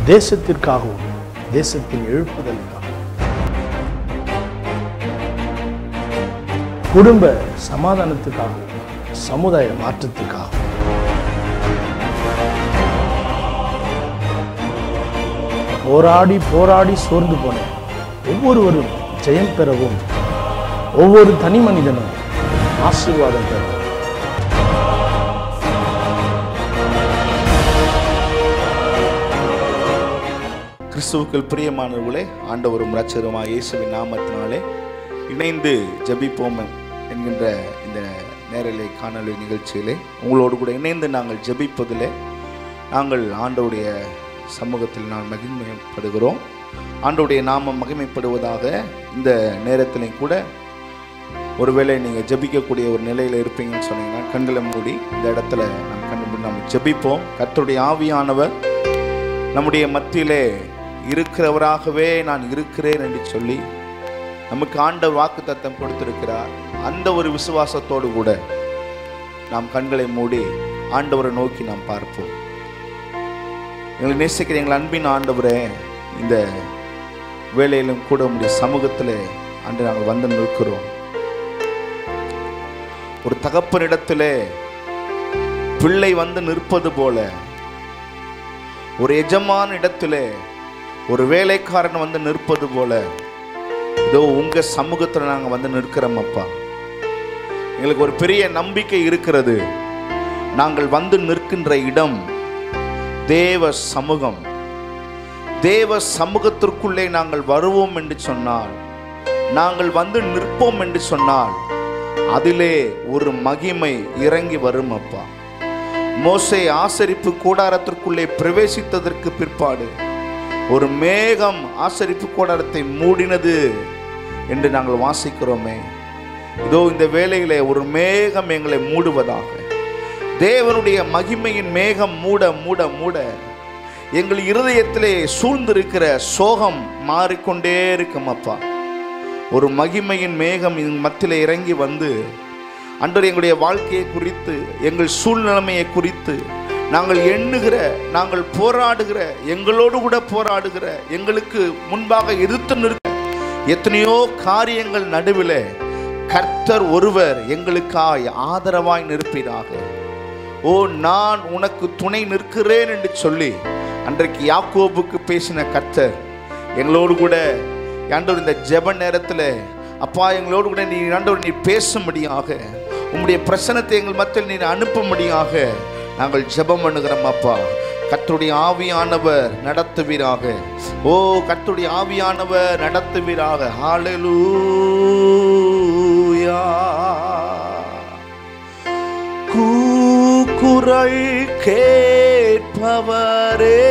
தேசத்திற்காகவும் தேசத்தின் எழுப்புதலுக்காகவும் குடும்ப சமாதானத்துக்காகவும் சமுதாய மாற்றத்துக்காகவும் போராடி போராடி சோர்ந்து போன ஒவ்வொருவரும் ஜெயம் பெறவும் ஒவ்வொரு தனி மனிதனும் ஆசீர்வாதம் பெறவும் கிறிஸ்துவுக்குள் பிரியமானவர்களே ஆண்டவரும் ரட்சகருமாய் இயேசுவின் நாமத்தினாலே இணைந்து ஜெபிப்போம் என்கின்ற இந்த நேரலை காணொளி நிகழ்ச்சியிலே உங்களோடு கூட இணைந்து நாங்கள் ஜெபிப்பதிலே நாங்கள் ஆண்டவருடைய சமூகத்தில் நான் மகிமைப்படுகிறோம் ஆண்டவருடைய நாமம் மகிமைப்படுவதாக இந்த நேரத்திலையும் கூட ஒருவேளை நீங்கள் ஜெபிக்கக்கூடிய ஒரு நிலையில் இருப்பீங்கன்னு சொன்னீங்கன்னா கண்களை மூடி இந்த இடத்துல நம்ம கண்டு மூடி நம்ம ஜெபிப்போம் கர்த்தருடைய ஆவியானவர் நம்முடைய மத்தியிலே இருக்கிறவராகவே நான் இருக்கிறேன் என்று சொல்லி நமக்கு ஆண்டவர் வாக்கு தத்தம் கொடுத்திருக்கிறார் அந்த ஒரு விசுவாசத்தோடு கூட நாம் கண்களை மூடி ஆண்டவரை நோக்கி நாம் பார்ப்போம் எங்களை நேசிக்கிற எங்கள் அன்பின் ஆண்டவரே இந்த வேலையிலும் கூட உங்களுடைய சமூகத்திலே அன்று நாங்கள் வந்து நிற்கிறோம் ஒரு தகப்பனிடத்திலே பிள்ளை வந்து நிற்பது போல ஒரு எஜமான இடத்திலே ஒரு வேலைக்காரன் வந்து நிற்பது போல இதோ உங்க சமூகத்தில் நாங்கள் வந்து நிற்கிறோம் அப்பா எங்களுக்கு ஒரு பெரிய நம்பிக்கை இருக்கிறது நாங்கள் வந்து நிற்கின்ற இடம் தேவ சமூகம் தேவ சமூகத்திற்குள்ளே நாங்கள் வருவோம் என்று சொன்னால் நாங்கள் வந்து நிற்போம் என்று சொன்னால் அதிலே ஒரு மகிமை இறங்கி வரும் அப்பா மோசே ஆசரிப்பு கூடாரத்திற்குள்ளே பிரவேசித்ததற்கு பிற்பாடு ஒரு மேகம் ஆசரிப்பு கூடாரத்தை மூடினது என்று நாங்கள் வாசிக்கிறோமே இதோ இந்த வேளையிலே ஒரு மேகம் எங்களை மூடுவதாக தேவனுடைய மகிமையின் மேகம் மூட மூட மூட எங்கள் இருதயத்திலே சூழ்ந்திருக்கிற சோகம் மாறிக்கொண்டே இருக்கும் அப்பா ஒரு மகிமையின் மேகம் எங்கள் மத்தியிலே இறங்கி வந்து அன்று எங்களுடைய வாழ்க்கையை குறித்து எங்கள் சூழ்நிலைமையை குறித்து நாங்கள் எண்ணுகிற நாங்கள் போராடுகிற எங்களோடு கூட போராடுகிற எங்களுக்கு முன்பாக எதிர்த்து நிற்க எத்தனையோ காரியங்கள் நடுவில் கர்த்தர் ஒருவர் எங்களுக்காய் ஆதரவாய் நிற்பீராக ஓ நான் உனக்கு துணை நிற்கிறேன் என்று சொல்லி அன்றைக்கு யாக்கோபுக்கு பேசின கர்த்தர் எங்களோடு கூட ஆண்டவர் இந்த ஜெப நேரத்தில் அப்பா எங்களோடு கூட நீ ஆண்டவர் நீ பேசும்படியாக உம்முடைய பிரசனத்தை எங்கள் மத்தியில் நீர் அனுப்பும்படியாக நாங்கள் ஜெபம் பண்ணுகிறோம் அப்பா கர்த்தருடைய ஆவியானவர் நடத்துவீராக ஓ கர்த்தருடைய ஆவியானவர் நடத்துவீராக ஹalleluya கூக்குரல் கேட்பவரே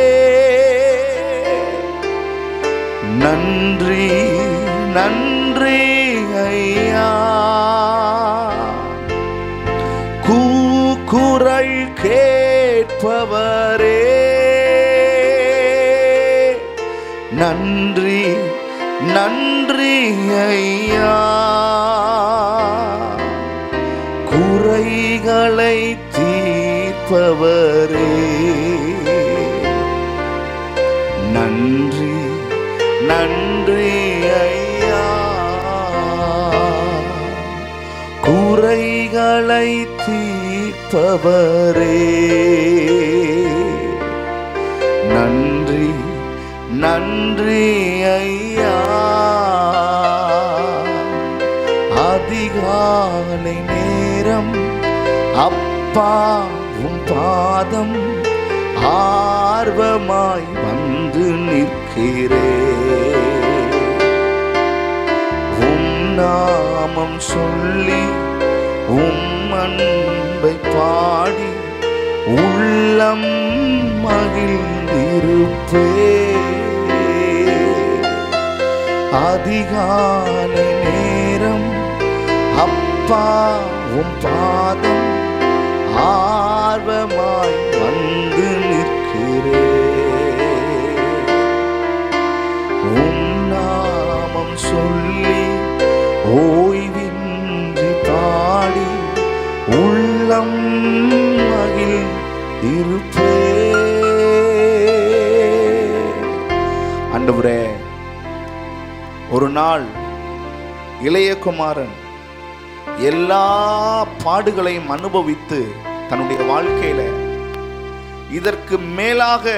நன்றி நன்றி ஐயா கூக்குரல் கேட்பவரே நன்றி நன்றி ஐயா குறைகளை தீர்ப்பவரே நன்றி நன்றி ஐயா குறைகளை தீர்ப்பவரே நன்றி நன்றி ஐயா அதிகாலை நேரம் அப்பா உம் பாதம் ஆர்வமாய் வந்து நிற்கிறே உம் நாமம் சொல்லி உம் அன்பை பாடி உள்ளம் மகிழ்ந்திருப்பே அதிகாலை நேரம் அப்பா உம் பாதம் ஆர்வமாய் வந்து நிற்கிறே உம் நாமம் சொல்லி ஓய்வின்றி பாடி உள்ளம் மகிழ் இருப்பே ஆண்டவரே ஒரு நாள் இளையகுமாரன் எல்லா பாடுகளையும் அனுபவித்து தன்னுடைய வாழ்க்கையில இதற்கு மேலாக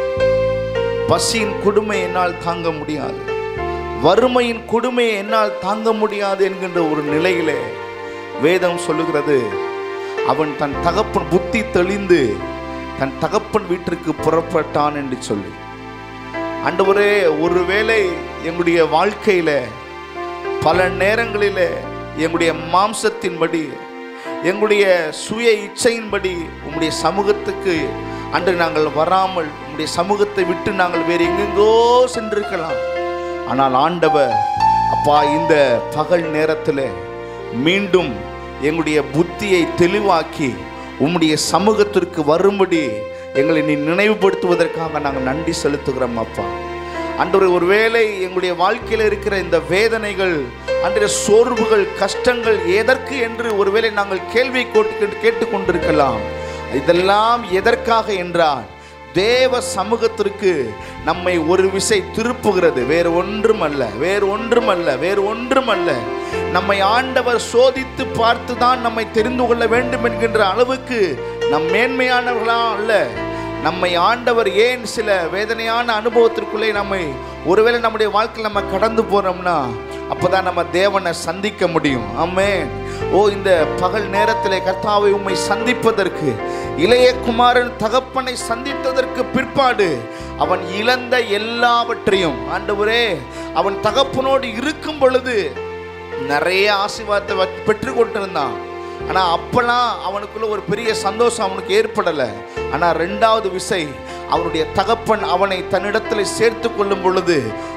பசியின் கொடுமை என்னால் தாங்க முடியாது வறுமையின் கொடுமையை என்னால் தாங்க முடியாது என்கின்ற ஒரு நிலையிலே வேதம் சொல்லுகிறது அவன் தன் தகப்பன் புத்தி தெளிந்து தன் தகப்பன் வீட்டிற்கு புறப்பட்டான் என்று சொல்லி ஆண்டவரே ஒருவேளை எங்களுடைய வாழ்க்கையில பல நேரங்களிலே எங்களுடைய மாம்சத்தின்படி எங்களுடைய சுய இச்சையின்படி உம்முடைய சமூகத்துக்கு அன்று நாங்கள் வராமல் உம்முடைய சமூகத்தை விட்டு நாங்கள் வேறு எங்கெங்கோ சென்றிருக்கலாம் ஆனால் ஆண்டவர் அப்பா இந்த பகல் நேரத்தில் மீண்டும் எங்களுடைய புத்தியை தெளிவாக்கி உம்முடைய சமூகத்திற்கு வரும்படி எங்களை நீ நினைவுபடுத்துவதற்காக நாங்கள் நன்றி செலுத்துகிறோம் அப்பா அன்று ஒருவேளை எங்களுடைய வாழ்க்கையில் இருக்கிற இந்த வேதனைகள் அன்றைய சோர்வுகள் கஷ்டங்கள் எதற்கு என்று ஒருவேளை நாங்கள் கேள்வி கேட்டு கேட்டுக்கொண்டிருக்கலாம் இதெல்லாம் எதற்காக என்றால் தேவ சமூகத்திற்கு நம்மை ஒரு விசை திருப்புகிறது வேறு ஒன்றும் அல்ல வேறு ஒன்றும் அல்ல வேறு ஒன்றும் அல்ல நம்மை ஆண்டவர் சோதித்து பார்த்து தான் நம்மை தெரிந்து கொள்ள வேண்டும் என்கின்ற அளவுக்கு நம் மேன்மையானவர்களா அல்ல நம்மை ஆண்டவர் ஏன் சில வேதனையான அனுபவத்திற்குள்ளே நம்மை ஒருவேளை நம்முடைய வாழ்க்கையில் நம்ம கடந்து போறோம்னா அப்பதான் நம்ம தேவனை சந்திக்க முடியும் ஆமென் ஓ இந்த பகல் நேரத்தில் கர்த்தாவை உம்மை சந்திப்பதற்கு இளைய குமாரன் தகப்பனை சந்தித்ததற்கு பிற்பாடு அவன் இழந்த எல்லாவற்றையும் ஆண்டவரே அவன் தகப்பனோடு இருக்கும் பொழுது நிறைய ஆசீர்வாதத்தை வ- பெற்று கொண்டிருந்தான் ஆனா அப்பெல்லாம் அவனுக்குள்ள ஒரு பெரிய சந்தோஷம் அவனுக்கு ஏற்படலை ஆனா ரெண்டாவது விசை அவனுடைய தகப்பன் அவனை தன்னிடத்தில் சேர்த்து கொள்ளும் பொழுது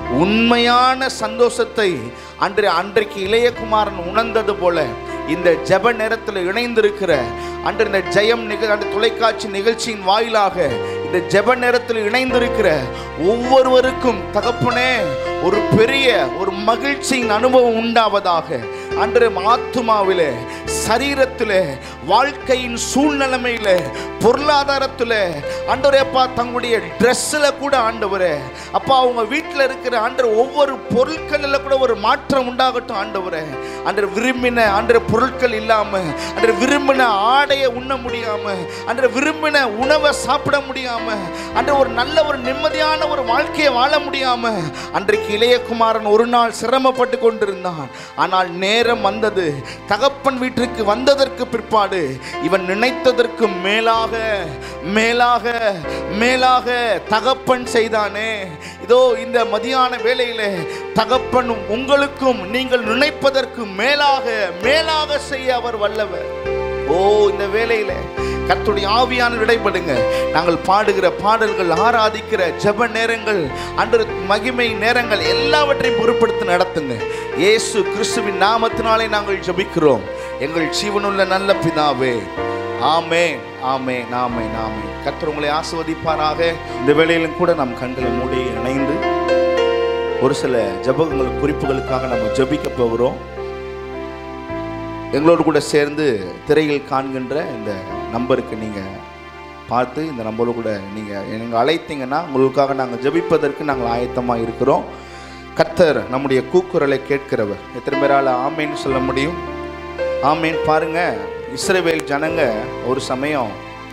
உண்மையான சந்தோஷத்தை அன்று அன்றைக்கு இளையகுமாரன் உணர்ந்தது போல இந்த ஜெப நேரத்தில் இணைந்திருக்கிற அன்று இந்த ஜெயம் நிகழ் அந்த தொலைக்காட்சி நிகழ்ச்சியின் வாயிலாக இந்த ஜெப நேரத்தில் இணைந்திருக்கிற ஒவ்வொருவருக்கும் தகப்பனே ஒரு பெரிய ஒரு மகிழ்ச்சியின் அனுபவம் உண்டாவதாக அன்று ஆத்துமாவிலே சரீரத்திலே வாழ்க்கையின் சூழ்நிலைமையில பொருளாதாரத்தில் ஆண்டவரே அப்பா தங்களுடைய ட்ரெஸ்ஸில் கூட ஆண்டவரே அப்பா அவங்க வீட்டில் இருக்கிற ஆண்டவர் ஒவ்வொரு பொருட்களில் கூட ஒரு மாற்றம் உண்டாகட்டும் ஆண்டவரே அன்று விரும்பின அன்று பொருட்கள் இல்லாம அன்று விரும்பின ஆடையை உண்ண முடியாம அன்று விரும்பின உணவை சாப்பிட முடியாம அன்று ஒரு நல்ல ஒரு நிம்மதியான ஒரு வாழ்க்கையை வாழ முடியாம அன்றைக்கு இளையகுமாரன் ஒரு நாள் சிரமப்பட்டு கொண்டிருந்தான் ஆனால் நேரம் வந்தது தகப்பன் வீட்டிற்கு வந்ததற்கு பிற்பாடு இவன் நினைத்ததற்கு மேலாக மேலாக மேலாக தகப்பன் செய்தானே இதோ இந்த மதியான வேளையிலே தகப்பன் உங்களுக்கும் நீங்கள் நினைப்பதற்கு மேலாக மேலாக செய்ய அவர் வல்லவர் ஓ இந்த வேளையில கர்த்தருடைய ஆவியான இடைபடுங்க நாங்கள் பாடுகிற பாடல்கள் ஆராதிக்கிற ஜெப நேரங்கள் அன்று மகிமை நேரங்கள் எல்லாவற்றையும் பொருட்படுத்தி நடத்துங்க இயேசு கிறிஸ்துவின் நாமத்தினாலே நாங்கள் ஜெபிக்கிறோம் எங்கள் ஜீவனுள்ள நல்ல பிதாவே ஆமே ஆமே நாமே நாமே கர்த்தர் உங்களை ஆசிர்வதிப்பாராக இந்த வேளையிலும் கூட நம் கண்களை மூடி இணைந்து ஒரு சில ஜெபங்கள் குறிப்புகளுக்காக நம்ம ஜெபிக்க போகிறோம் எங்களோடு கூட சேர்ந்து திரையில் காண்கின்ற இந்த நம்பருக்கு நீங்கள் பார்த்து இந்த நம்பரோடு கூட நீங்கள் நீங்கள் அழைத்தீங்கன்னா உங்களுக்காக நாங்கள் ஜெபிப்பதற்கு நாங்கள் ஆயத்தமாக இருக்கிறோம் கர்த்தர் நம்முடைய கூக்குரலை கேட்கிறவர் எத்தனை பேரால் ஆமேன்னு சொல்ல முடியும் ஆமேன் பாருங்க இஸ்ரவேல் ஜனங்க ஒரு சமயம்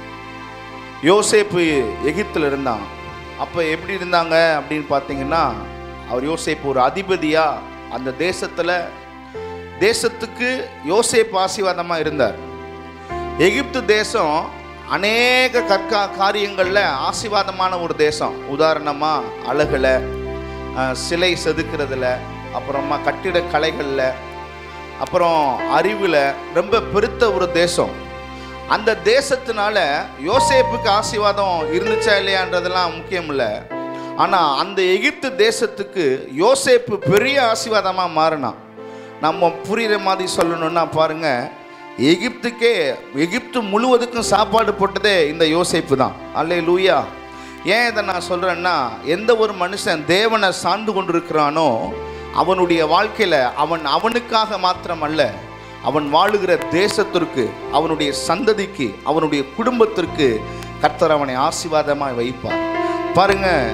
யோசேப்பு எகிப்தில் இருந்தான் அப்போ எப்படி இருந்தாங்க அப்படின்னு பார்த்தீங்கன்னா அவர் யோசேப்பு ஒரு அதிபதியாக அந்த தேசத்தில் தேசத்துக்கு யோசேப்பு ஆசீர்வாதமாக இருந்தார் எகிப்து தேசம் அநேக கற்கா காரியங்களில் ஆசீர்வாதமான ஒரு தேசம் உதாரணமாக அழகில் அஹ், சிலை செதுக்கிறதுல அப்புறமா கட்டிட கலைகளில் அப்புறம் அறிவில் ரொம்ப பெருத்த ஒரு தேசம் அந்த தேசத்தினால யோசேப்புக்கு ஆசீர்வாதம் இருந்துச்சா இல்லையான்றதெல்லாம் முக்கியம் இல்லை ஆனால் அந்த எகிப்து தேசத்துக்கு யோசேப்பு பெரிய ஆசீர்வாதமாக மாறினான் நம்ம புரிகிற மாதிரி சொல்லணும்னா பாருங்க எகிப்துக்கே எகிப்து முழுவதுக்கும் சாப்பாடு போட்டதே இந்த யோசேப்பு தான் அல்லே லூயா ஏன் இதை நான் சொல்கிறேன்னா எந்த ஒரு மனுஷன் தேவனை சார்ந்து கொண்டிருக்கிறானோ அவனுடைய வாழ்க்கையில் அவன் அவனுக்காக மாத்திரம் அல்ல அவன் வாழுகிற தேசத்திற்கு அவனுடைய சந்ததிக்கு அவனுடைய குடும்பத்திற்கு கர்த்தர் அவனை ஆசீர்வாதமாக வைப்பார் பாருங்க இந்த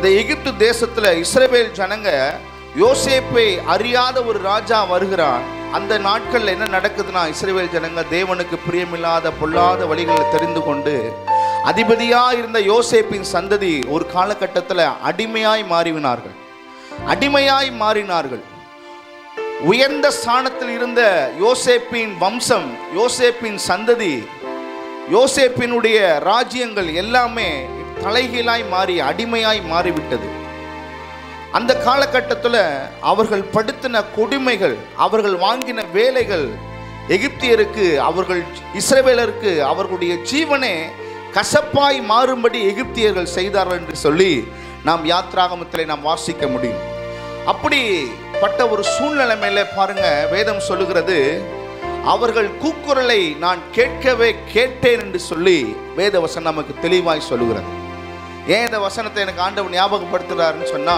இந்த எகிப்து தேசத்துல இஸ்ரவேல் ஜனங்க யோசேப்பை அறியாத ஒரு ராஜா வருகிறான் அந்த நாட்கள்ல என்ன நடக்குதுன்னா இஸ்ரவேல் ஜனங்க தேவனுக்கு பிரியமில்லாத பொல்லாத வழிகளை தெரிந்து கொண்டு அதிபதியா இருந்த யோசேப்பின் சந்ததி ஒரு காலகட்டத்தில் அடிமையாய் மாறிவினார்கள் அடிமையாய் மாறினார்கள் உயர்ந்த ஸ்தானத்தில் இருந்த யோசேப்பின் வம்சம் யோசேப்பின் சந்ததி யோசேப்பினுடைய ராஜ்யங்கள் எல்லாமே தலைகீழாய் மாறி அடிமையாய் மாறிவிட்டது அந்த காலகட்டத்தில் அவர்கள் படுத்தின கொடுமைகள் அவர்கள் வாங்கின வேலைகள் எகிப்தியருக்கு அவர்கள் இஸ்ரவேலருக்கு அவர்களுடைய ஜீவனே கசப்பாய் மாறும்படி எகிப்தியர்கள் செய்தார்கள் என்று சொல்லி நாம் யாத்ராகமத்தில் நாம் வாசிக்க முடியும் அப்படிப்பட்ட ஒரு சூழ்நிலைமையில பாருங்க வேதம் சொல்லுகிறது அவர்கள் கூக்குரலை நான் கேட்கவே கேட்டேன் என்று சொல்லி வேத வசனம் நமக்கு தெளிவாய் சொல்லுகிறது ஏன் இந்த வசனத்தை எனக்கு ஆண்டவர் ஞாபகப்படுத்துறாருன்னு சொன்னா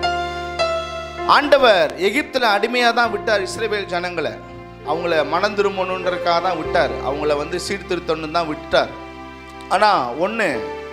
ஆண்டவர் எகிப்துல அடிமையாக தான் விட்டார் இஸ்ரேவேல் ஜனங்களை அவங்கள மனம் திரும்பணுன்றதுக்காக தான் விட்டார் அவங்கள வந்து சீர்திருத்தணும் தான் விட்டார் ஆனால் ஒன்று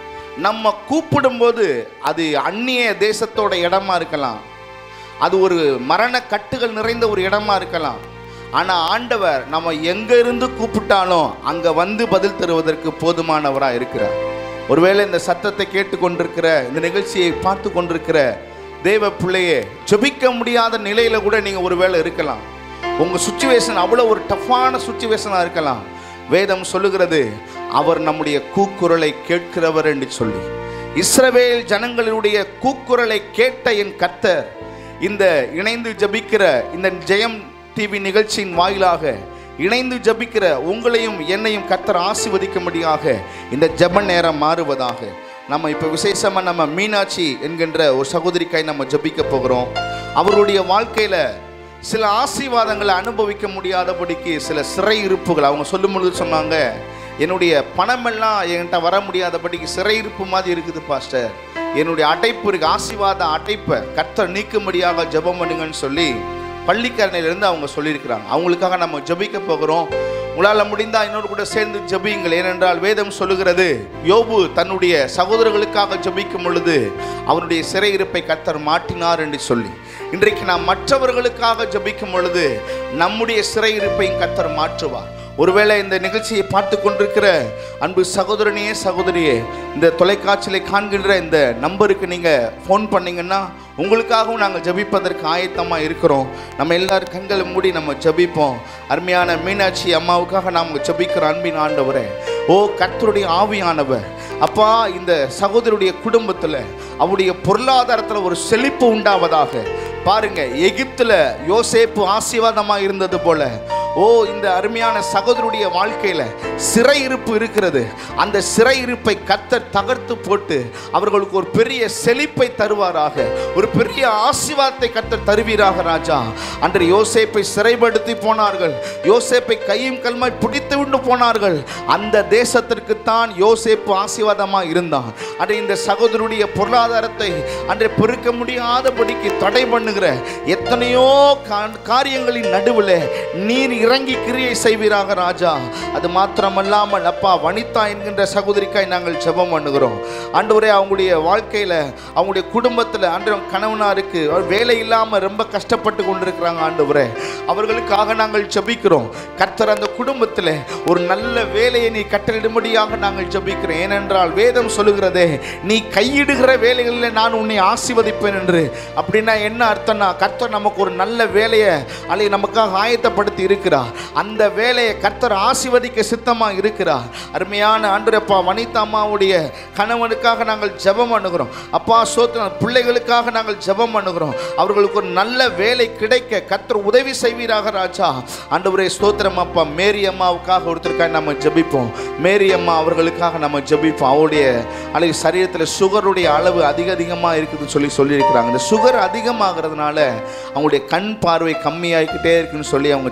நம்ம கூப்பிடும்போது அது அந்நிய தேசத்தோட இடமா இருக்கலாம் அது ஒரு மரண கட்டுகள் நிறைந்த ஒரு இடமா இருக்கலாம் ஆனால் ஆண்டவர் நம்ம எங்க இருந்து கூப்பிட்டாலும் அங்கே வந்து பதில் தருவதற்கு போதுமானவராக இருக்கிறார் ஒருவேளை இந்த சத்தத்தை கேட்டுக்கொண்டிருக்கிற இந்த நிகழ்ச்சியை பார்த்து கொண்டிருக்கிற தேவ பிள்ளையே ஜெபிக்க முடியாத நிலையில கூட நீங்க ஒருவேளை இருக்கலாம் உங்க சுச்சுவேஷன் அவ்வளோ ஒரு டஃப்பான சுச்சுவேஷனாக இருக்கலாம் வேதம் சொல்லுகிறது அவர் நம்முடைய கூக்குரலை கேட்கிறவர் என்று சொல்லி இஸ்ரவேல் ஜனங்களுடைய கூக்குரலை கேட்ட என் கர்த்தர் இந்த இணைந்து ஜபிக்கிற இந்த ஜெயம் டிவி நிகழ்ச்சியின் வாயிலாக இணைந்து ஜபிக்கிற உங்களையும் என்னையும் கர்த்தர் ஆசிர்வதிக்கும்படியாக இந்த ஜெப நேரம் மாறுவதாக நம்ம இப்போ விசேஷமாக நம்ம மீனாட்சி என்கின்ற ஒரு சகோதரிக்காய் நம்ம ஜபிக்க போகிறோம் அவருடைய வாழ்க்கையில் சில ஆசீர்வாதங்களை அனுபவிக்க முடியாதபடிக்கு சில சிறை இருப்புகள் அவங்க சொல்லும் பொழுது சொன்னாங்க என்னுடைய பணமெல்லாம் என்கிட்ட வர முடியாதபடிக்கு சிறை இருப்பு மாதிரி இருக்குது பாஸ்டர் என்னுடைய அடைப்பு இருக்கு ஆசீர்வாத அடைப்பை கர்த்தர் நீக்கும்படியாக ஜெபம் பண்ணுங்கன்னு சொல்லி பள்ளிக்கரணையிலிருந்து அவங்க சொல்லியிருக்கிறாங்க அவங்களுக்காக நம்ம ஜெபிக்க போகிறோம் உங்களால் முடிந்தா இன்னொரு கூட சேர்ந்து ஜெபியுங்கள் ஏனென்றால் வேதம் சொல்லுகிறது யோபு தன்னுடைய சகோதரர்களுக்காக ஜெபிக்கும் பொழுது அவருடைய சிறையிருப்பை கர்த்தர் மாட்டினார் என்று சொல்லி இன்றைக்கு நாம் மற்றவர்களுக்காக ஜெபிக்கும் பொழுது நம்முடைய சிறையிருப்பையும் கர்த்தர் மாற்றுவார் ஒருவேளை இந்த நிகழ்ச்சியை பார்த்து கொண்டிருக்கிற அன்பு சகோதரனையே சகோதரியே இந்த தொலைக்காட்சியில காண்கின்ற இந்த நம்பருக்கு நீங்கள் ஃபோன் பண்ணீங்கன்னா உங்களுக்காகவும் நாங்கள் ஜெபிப்பதற்கு ஆயத்தமாக இருக்கிறோம் நம்ம எல்லாரும் கண்களை மூடி நம்ம ஜெபிப்போம் அருமையான மீனாட்சி அம்மாவுக்காக நாம் ஜெபிக்கிற அன்பின் ஆண்டவரே ஓ கர்த்தருடைய ஆவியானவர் அப்பா இந்த சகோதரியுடைய குடும்பத்தில் அவருடைய பொருளாதாரத்தில் ஒரு செழிப்பு உண்டாவதாக பாருங்க எகிப்துல யோசேப்பு ஆசீர்வாதமாக இருந்தது போல ஓ இந்த அருமையான சகோதரருடைய வாழ்க்கையில சிறை இருப்பு இருக்கிறது அந்த சிறை இருப்பை கத்தர் தகர்த்து போட்டு அவர்களுக்கு ஒரு பெரிய செழிப்பை தருவாராக ஒரு பெரிய ஆசீர்வாதத்தை கத்தர் தருவீராக ராஜா அன்று யோசேப்பை சிறைப்படுத்தி போனார்கள் யோசேப்பை கையும் கல்மாய் பிடித்து விட்டு போனார்கள் அந்த தேசத்திற்கு தான் யோசேப்பு ஆசீர்வாதமா இருந்தான் அன்று இந்த சகோதரருடைய பொருளாதாரத்தை அன்றை பெருக்க முடியாதபடிக்கு தடை பண்ணுகிற எத்தனையோ கா- காரியங்களின் நடுவில் நீர் இறங்கி கிரியை செய்வீராக ராஜா அது மாத்திரமல்லாமல் அப்பா வனிதா என்கின்ற சகோதரிக்காய் நாங்கள் ஜெபம் பண்ணுகிறோம் ஆண்டவரே அவங்களுடைய வாழ்க்கையில் அவங்களுடைய குடும்பத்தில் ஆண்டு கணவனாருக்கு வேலை இல்லாமல் ரொம்ப கஷ்டப்பட்டு கொண்டிருக்கிறாங்க ஆண்டவரே அவர்களுக்காக நாங்கள் ஜெபிக்கிறோம் கர்த்தர் அந்த குடும்பத்தில் ஒரு நல்ல வேலையை நீ கட்டளிடும்படியாக நாங்கள் ஜெபிக்கிறோம் ஏனென்றால் வேதம் சொல்லுகிறதே நீ கையிடுகிற வேலைகளில் நான் உன்னை ஆசீர்வதிப்பேன் என்று அப்படின்னா என்ன அர்த்தம்னா கர்த்தர் நமக்கு ஒரு நல்ல வேலையை அல்லது நமக்காக ஆயத்தப்படுத்தி இருக்கிறார் அந்த வேலையை கர்த்தர் ஆசீர்வதிக்க சித்தமாக இருக்கிறார் அருமையான ஆண்டரப்பா வனிதா அம்மாவுடைய கணவனுக்காக நாங்கள் ஜெபம் பண்ணுகிறோம் அப்பா சோத்திரம் பிள்ளைகளுக்காக நாங்கள் ஜெபம் பண்ணுகிறோம் அவர்களுக்கு ஒரு நல்ல வேலை கிடைக்க கர்த்தர் உதவி செய்வீராக ராஜா ஆண்டவரே ஸ்தோத்திரம் அப்பா மேரி அம்மாவுக்காக ஒருத்தருக்காக நம்ம ஜெபிப்போம் மேரி அம்மா அவர்களுக்காக நம்ம ஜெபிப்போம் அவருடைய அல்லது சரீரத்தில் சுகருடைய அளவு அதிக அதிகமாக இருக்குதுன்னு சொல்லி சொல்லியிருக்கிறாங்க இந்த சுகர் அதிகமாகிறதுனால அவங்களுடைய கண் பார்வை கம்மியாகிக்கிட்டே இருக்குன்னு சொல்லி அவங்க ஜெபம் பண்ண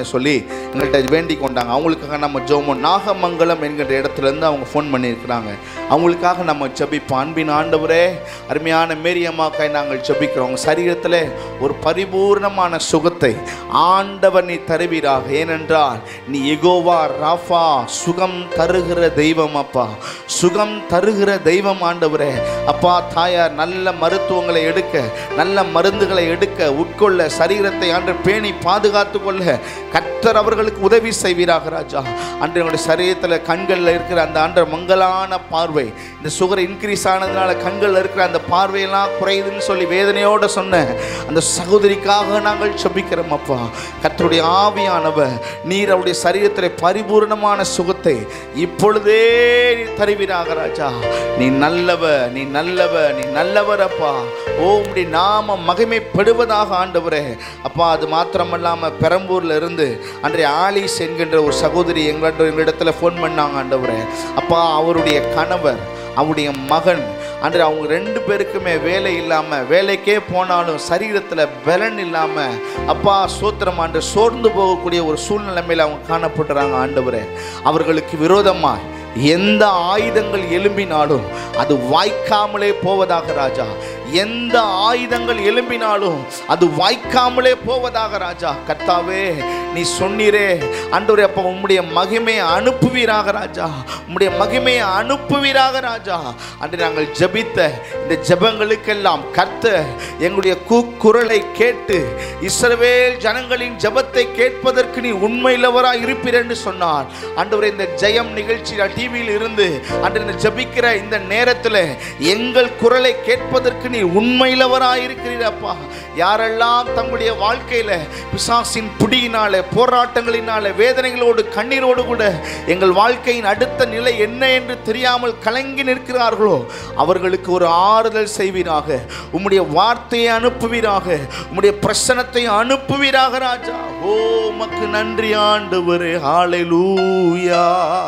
சொல்லி எங்கள்கிட்ட வேண்டிக் கொண்டாங்க அவங்களுக்காக நம்ம ஜோமோ நாகமங்கலம் என்கிற இடத்துல இருந்து அவங்க ஃபோன் பண்ணியிருக்கிறாங்க அவங்களுக்காக நம்ம ஜெபிப்போம் அன்பின் ஆண்டவரே அருமையான மேரியம்மாக்காய் நாங்கள் ஜெபிக்கிறோம் உங்க சரீரத்தில் ஒரு பரிபூர்ணமான சுகத்தை ஆண்டவர் நீ தருவீராக ஏனென்றால் நீ எகோவா ராஃபா சுகம் தருகிற தெய்வம் அப்பா சுகம் தருகிற தெய்வம் ஆண்டவரே அப்பா தாயார் நல்ல மருத்துவங்களை எடுக்க நல்ல மருந்துகளை எடுக்க உட்கொள்ள சரீரத்தை ஆண்டு பேணி பாதுகாத்து கொள்ள கர்த்தர் அவர்களுக்கு உதவி செய்வீராக ராஜா அன்று என்னுடைய சரீரத்தில் கண்களில் இருக்கிற அந்த ஆண்டு மங்கலான பார்வை இந்த சுகர் இன்க்ரீஸ் ஆனதுனால கண்களில் இருக்கிற அந்த பார்வையெல்லாம் குறையுதுன்னு சொல்லி வேதனையோடு சொன்ன அந்த சகோதரிக்காக நாங்கள் செபிக்கிறோம் அப்பா கர்த்தருடைய ஆவியானவர் நீர் அவருடைய சரீரத்தில் பரிபூர்ணமான சுகத்தை இப்பொழுதே நீ தருவீராக ராஜா நீ நல்லவ நீ நல்லவ நீ நல்லவர் அப்பா ஓ உம்முடைய நாம மகிமைப்படுவதாக ஆண்டவரே அப்பா அது மாத்திரமல்லாம பெரம்பூர்ல இருந்து அன்றைய ஆலிஸ் என்கின்ற ஒரு சகோதரி எங்கள்கிட்ட எங்களிடத்துல ஃபோன் பண்ணாங்க ஆண்டவரே அப்பா அவருடைய கணவர் அவருடைய மகன் அன்று அவங்க ரெண்டு பேருக்குமே வேலை இல்லாமல் வேலைக்கே போனாலும் சரீரத்தில் பலன் இல்லாமல் அப்பா சோத்திரம் ஆண்டு சோர்ந்து போகக்கூடிய ஒரு சூழ்நிலைமையில் அவங்க காணப்படுறாங்க ஆண்டவரே அவர்களுக்கு விரோதமாக எந்த ஆயுதங்கள் எழும்பினாலும் அது வாய்க்காமலே போவதாக ராஜா எந்த ஆயுதங்கள் எழும்பினாலும் அது வாய்க்காமலே போவதாக ராஜா கர்த்தாவே நீ சொன்னீரே அன்றொரு அப்போ உம்முடைய மகிமையை அனுப்புவீராக ராஜா உம்முடைய மகிமையை அனுப்புவீராக ராஜா அன்று நாங்கள் ஜெபித்த இந்த ஜெபங்களுக்கெல்லாம் கர்த்த எங்களுடைய கூக்குரலை கேட்டு இஸ்ரவேல் ஜனங்களின் ஜெபத்தை கேட்பதற்கு நீ உண்மையிலவராய் இருப்பீர் என்று சொன்னார் அன்று இந்த ஜெயம் நிகழ்ச்சி டிவியில் இருந்து அன்று இந்த ஜெபிக்கிற இந்த நேரத்தில் எங்கள் குரலை கேட்பதற்கு நீ உண்மையிலவராய் இருக்கிறீரப்பா யாரெல்லாம் தங்களுடைய வாழ்க்கையில பிசாசின் பிடியினால போராட்டங்களினால வேதனைகளோடு கண்ணீரோடு கூட எங்கள் வாழ்க்கையின் அடுத்த நிலை என்ன என்று தெரியாமல் கலங்கி நிற்கிறார்களோ அவர்களுக்கு ஒரு ஆறுதல் செய்வீராக உம்முடைய வார்த்தையை அனுப்புவீராக உம்முடைய பிரசனத்தை அனுப்புவீராக ராஜா ஓ மக்கு நன்றி ஆண்டவரே ஹalleluya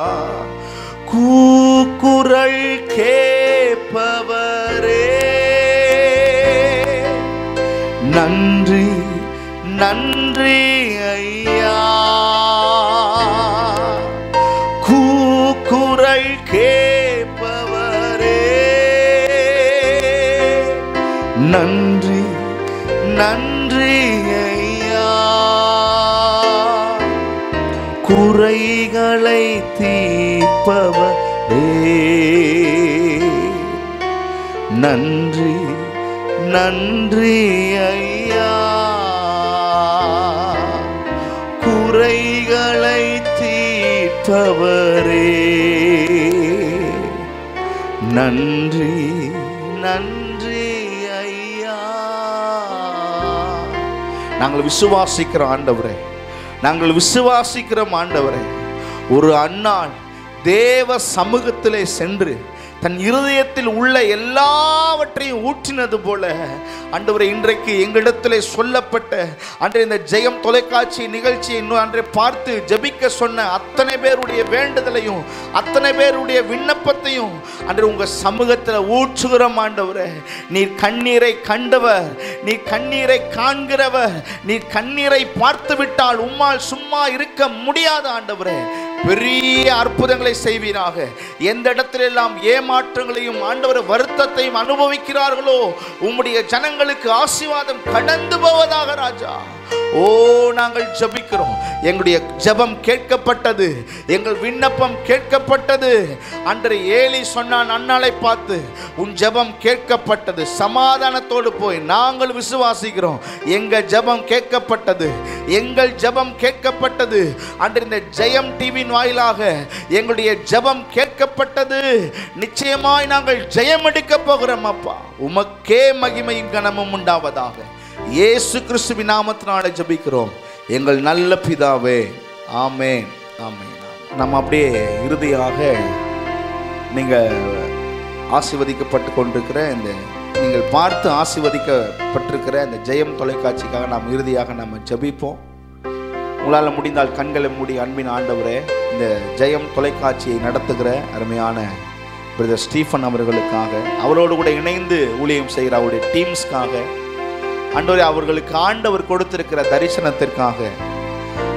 கூக்குரல் கேட்பவரே நன்றி நன்றி ஐயா கூக்குரல் கேட்பவரே நன்றி நன்றி ஐயா குறைகளை தீர்ப்பவரே நன்றி நன்றி ஐயா குறைகளை தீர்ப்பவரே நன்றி நன்றி ஐயா நாங்கள் விசுவாசிக்கிறோம் ஆண்டவரே நாங்கள் விசுவாசிக்கிறோம் ஆண்டவரே ஒரு அண்ணாள் தேவ சமூகத்திலே சென்று தன் இருதயத்தில் உள்ள எல்லாவற்றையும் ஊற்றினது போல ஆண்டவரை இன்றைக்கு எங்களிடத்திலே சொல்லப்பட்ட அன்றைய இந்த ஜெயம் தொலைக்காட்சி நிகழ்ச்சியை இன்னும் அன்றை பார்த்து ஜெபிக்க சொன்ன அத்தனை பேருடைய வேண்டுதலையும் அத்தனை பேருடைய விண்ணப்பத்தையும் அன்று உங்க சமூகத்தில் ஊற்றுகிறோம் ஆண்டவரே நீர் கண்ணீரை கண்டவர் நீர் கண்ணீரை காண்கிறவர் நீர் கண்ணீரை பார்த்து விட்டால் உம்மால் சும்மா இருக்க முடியாத ஆண்டவரே பெரிய அற்புதங்களை செய்வீராக எந்த இடத்திலெல்லாம் ஏமாற்றங்களையும் ஆண்டவர் வருத்தத்தையும் அனுபவிக்கிறார்களோ உம்முடைய ஜனங்களுக்கு ஆசீர்வாதம் கடந்து போவதாக ராஜா ஓ நாங்கள் ஜெபிக்கிறோம் எங்களுடைய ஜெபம் கேட்கப்பட்டது எங்கள் விண்ணப்பம் கேட்கப்பட்டது அன்றைய ஏலி சொன்னான் அண்ணாளை பார்த்து உன் ஜெபம் கேட்கப்பட்டது சமாதானத்தோடு போய் நாங்கள் விசுவாசிக்கிறோம் எங்கள் ஜெபம் கேட்கப்பட்டது எங்கள் ஜெபம் கேட்கப்பட்டது அன்று இந்த ஜெயம் டிவியின் வாயிலாக எங்களுடைய ஜெபம் கேட்கப்பட்டது நிச்சயமாய் நாங்கள் ஜெயம் எடுக்க போகிறோம் அப்பா உமக்கே மகிமையும் கனமும் உண்டாவதாக இயேசு கிறிஸ்துவின் நாமத்தினால ஜெபிக்கிறோம் எங்கள் நல்ல பிதாவே ஆமென் ஆமென் நம்ம அப்படியே இறுதியாக நீங்கள் ஆசீர்வதிக்கப்பட்டு கொண்டிருக்கிற இந்த நீங்கள் பார்த்து ஆசீர்வதிக்கப்பட்டிருக்கிற இந்த ஜெயம் தொலைக்காட்சிக்காக நாம் இறுதியாக நம்ம ஜெபிப்போம் உங்களால் முடிந்தால் கண்களை மூடி அன்பின் ஆண்டவரே இந்த ஜெயம் தொலைக்காட்சியை நடத்துகிற அருமையான பிரதர் ஸ்டீஃபன் அவர்களுக்காக அவரோடு கூட இணைந்து ஊழியம் செய்கிற அவருடைய டீம்ஸ்க்காக ஆண்டவரே அவர்களுக்கு ஆண்டவர் கொடுத்திருக்கிற தரிசனத்திற்காக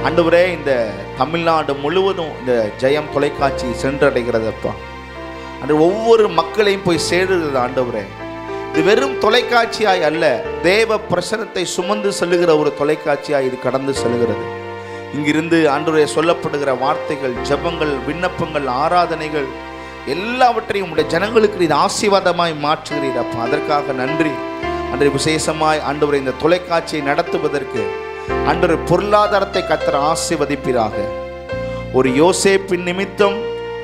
ஆண்டவரே இந்த தமிழ்நாடு முழுவதும் இந்த ஜெயம் தொலைக்காட்சி சென்றடைகிறதப்பா அன்று ஒவ்வொரு மக்களையும் போய் சேருகிறது ஆண்டவரே இது வெறும் தொலைக்காட்சியாய் அல்ல தேவ பிரசனத்தை சுமந்து செல்லுகிற ஒரு தொலைக்காட்சியாய் இது கடந்து செல்கிறது இங்கிருந்து ஆண்டவரே சொல்லப்படுகிற வார்த்தைகள் ஜெபங்கள் விண்ணப்பங்கள் ஆராதனைகள் எல்லாவற்றையும் உடைய ஜனங்களுக்கு இது ஆசீர்வாதமாய் மாற்றுகிறீர் அப்பா அதற்காக நன்றி அன்றைய விசேஷமாய் ஆண்டவரை இந்த தொலைக்காட்சியை நடத்துவதற்கு அன்று பொருளாதாரத்தை கத்தர ஆசீர்வதிப்பீராக ஒரு யோசேப்பின் நிமித்தம்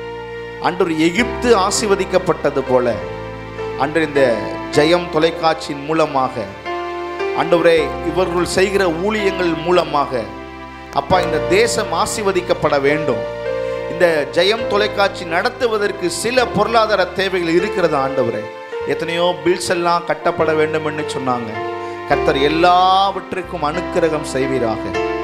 அன்று எகிப்து ஆசீர்வதிக்கப்பட்டது போல அன்று இந்த ஜெயம் தொலைக்காட்சியின் மூலமாக ஆண்டவரே இவர்கள் செய்கிற ஊழியங்கள் மூலமாக அப்பா இந்த தேசம் ஆசீர்வதிக்கப்பட வேண்டும் இந்த ஜெயம் தொலைக்காட்சி நடத்துவதற்கு சில பொருளாதார தேவைகள் இருக்கிறது ஆண்டவரே எத்தனையோ பில்ஸ் எல்லாம் கட்டப்பட வேண்டும் என்று சொன்னாங்க கர்த்தர் எல்லாவற்றுக்கும் அனுக்கிரகம் செய்வீராக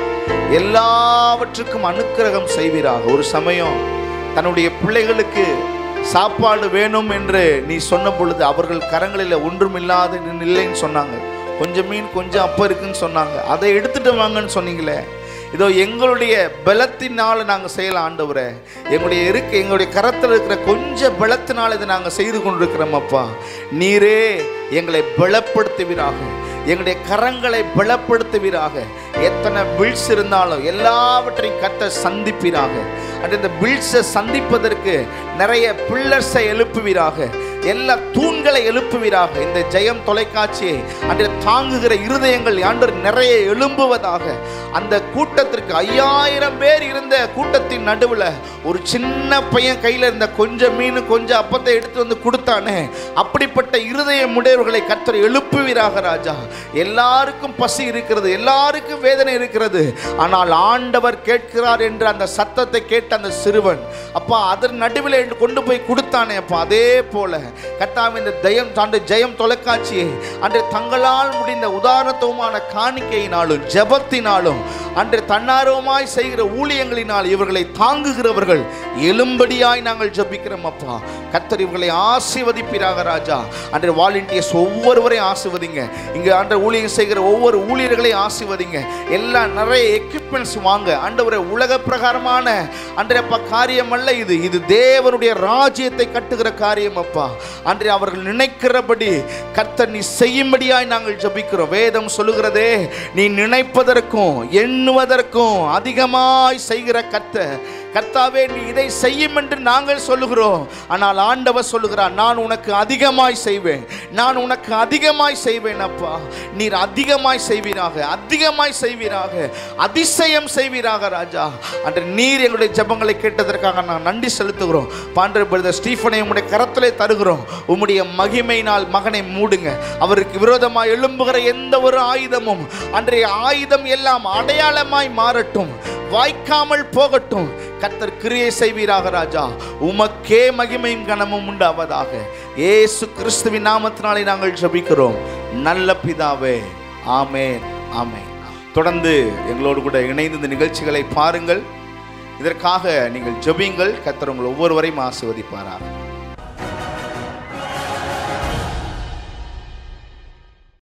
எல்லாவற்றுக்கும் அனுக்கிரகம் செய்வீராக ஒரு சமயம் தன்னுடைய பிள்ளைகளுக்கு சாப்பாடு வேணும் என்று நீ சொன்ன பொழுது அவர்கள் கரங்களில் ஒன்றுமில்லாத இல்லைன்னு சொன்னாங்க கொஞ்சம் மீன் கொஞ்சம் அப்போ இருக்குன்னு சொன்னாங்க அதை எடுத்துட்டு வாங்கன்னு சொன்னீங்களே இதோ எங்களுடைய பலத்தினால நாங்கள் செய்யலாம் ஆண்டவரே எங்களுடைய இருக்க எங்களுடைய கரத்தில் இருக்கிற கொஞ்சம் பலத்தினால இதை நாங்கள் செய்து கொண்டிருக்கிறோம் அப்பா நீரே எங்களை பலப்படுத்துவீராக எங்களுடைய கரங்களை பலப்படுத்துவீராக எத்தனை பில்ஸ் இருந்தாலும் எல்லாவற்றையும் கத்த சந்திப்பீராக அண்ட் இந்த பில்ஸை சந்திப்பதற்கு நிறைய பில்லர்ஸை எழுப்புவீராக எல்லா தூண்களை எழுப்புவீராக இந்த ஜெயம் தொலைக்காட்சியை அன்றைய தாங்குகிற இருதயங்கள் ஆண்டு நிறைய எழும்புவதாக அந்த கூட்டத்திற்கு ஐயாயிரம் பேர் இருந்த கூட்டத்தின் நடுவில் ஒரு சின்ன பையன் கையில் இருந்த கொஞ்சம் மீன் கொஞ்சம் அப்பத்தை எடுத்து வந்து கொடுத்தானே அப்படிப்பட்ட இருதயம் உடையவர்களை கத்தர் எழுப்புவீராக ராஜா எல்லாருக்கும் பசி இருக்கிறது எல்லாருக்கும் வேதனை இருக்கிறது ஆனால் ஆண்டவர் கேட்கிறார் என்று அந்த சத்தத்தை கேட்ட அந்த சிறுவன் அப்பா அதன் நடுவில் என்று கொண்டு போய் கொடுத்தானே அப்பா அதே போல கத்தாம இந்த ஜெயம் தாண்டு ஜெயம் தொலைக்காட்சியை அன்று தங்களால் முடிந்த உதாரணத்துவமான காணிக்கையினாலும் ஜெபத்தினாலும் அன்று தன்னார்வமாய் செய்கிற ஊழியங்களினால் இவர்களை தாங்குகிறவர்கள் எலும்படியாய் நாங்கள் ஜெபிக்கிறோம் அப்பா கத்தர் இவர்களை ஆசீர்வதிப்பீராக ராஜா அன்று வாலண்டியர்ஸ் ஒவ்வொருவரையும் ஆசீர்வதிங்க இங்கே அன்று ஊழியம் செய்கிற ஒவ்வொரு ஊழியர்களையும் ஆசீர்வதிங்க எல்லாம் நிறைய எக்யூப்மெண்ட்ஸ் வாங்க ஆண்டவரை உலக பிரகாரமான அன்றைய அப்பா காரியம் அல்ல இது இது தேவனுடைய ராஜ்யத்தை கட்டுகிற காரியம் அப்பா அன்றைய அவர்கள் நினைக்கிறபடி கர்த்தர் நீ செய்யும்படியாய் நாங்கள் ஜெபிக்கிறோம் வேதம் சொல்லுகிறதே நீ நினைப்பதற்கும் எண்ணுவதற்கும் அதிகமாய் செய்கிற கர்த்தர் கர்த்தாவே நீ இதை செய்யும் என்று நாங்கள் சொல்லுகிறோம் ஆனால் ஆண்டவர் சொல்லுகிறார் நான் உனக்கு அதிகமாய் செய்வேன் நான் உனக்கு அதிகமாய் செய்வேன் அப்பா நீர் அதிகமாய் செய்வீராக அதிகமாய் செய்வீராக அதிசயம் செய்வீராக ராஜா அன்று நீர் எங்களுடைய ஜெபங்களை கேட்டதற்காக நான் நன்றி செலுத்துகிறோம் பாண்டர் பிரதர் ஸ்டீஃபனை உம்முடைய கரத்திலே தருகிறோம் உம்முடைய மகிமையினால் மகனை மூடுங்க அவருக்கு விரோதமாய் எழும்புகிற எந்த ஒரு ஆயுதமும் அன்றைய ஆயுதம் எல்லாம் அடையாளமாய் மாறட்டும் வாய்க்காமல் போகட்டும் கர்த்தர் கிரியை செய்வீராக ராஜா உமக்கே மகிமையும் கனமும் உண்டாவதாக இயேசு கிறிஸ்துவின் நாமத்தினாலே நாங்கள் ஜெபிக்கிறோம் நல்ல பிதாவே ஆமென் ஆமென் தொடர்ந்து எங்களோடு கூட இணைந்து இந்த நிகழ்ச்சிகளை பாருங்கள் இதற்காக நீங்கள் ஜெபியுங்கள் கர்த்தர் உங்கள் ஒவ்வொருவரையும் ஆசீர்வதிப்பாராக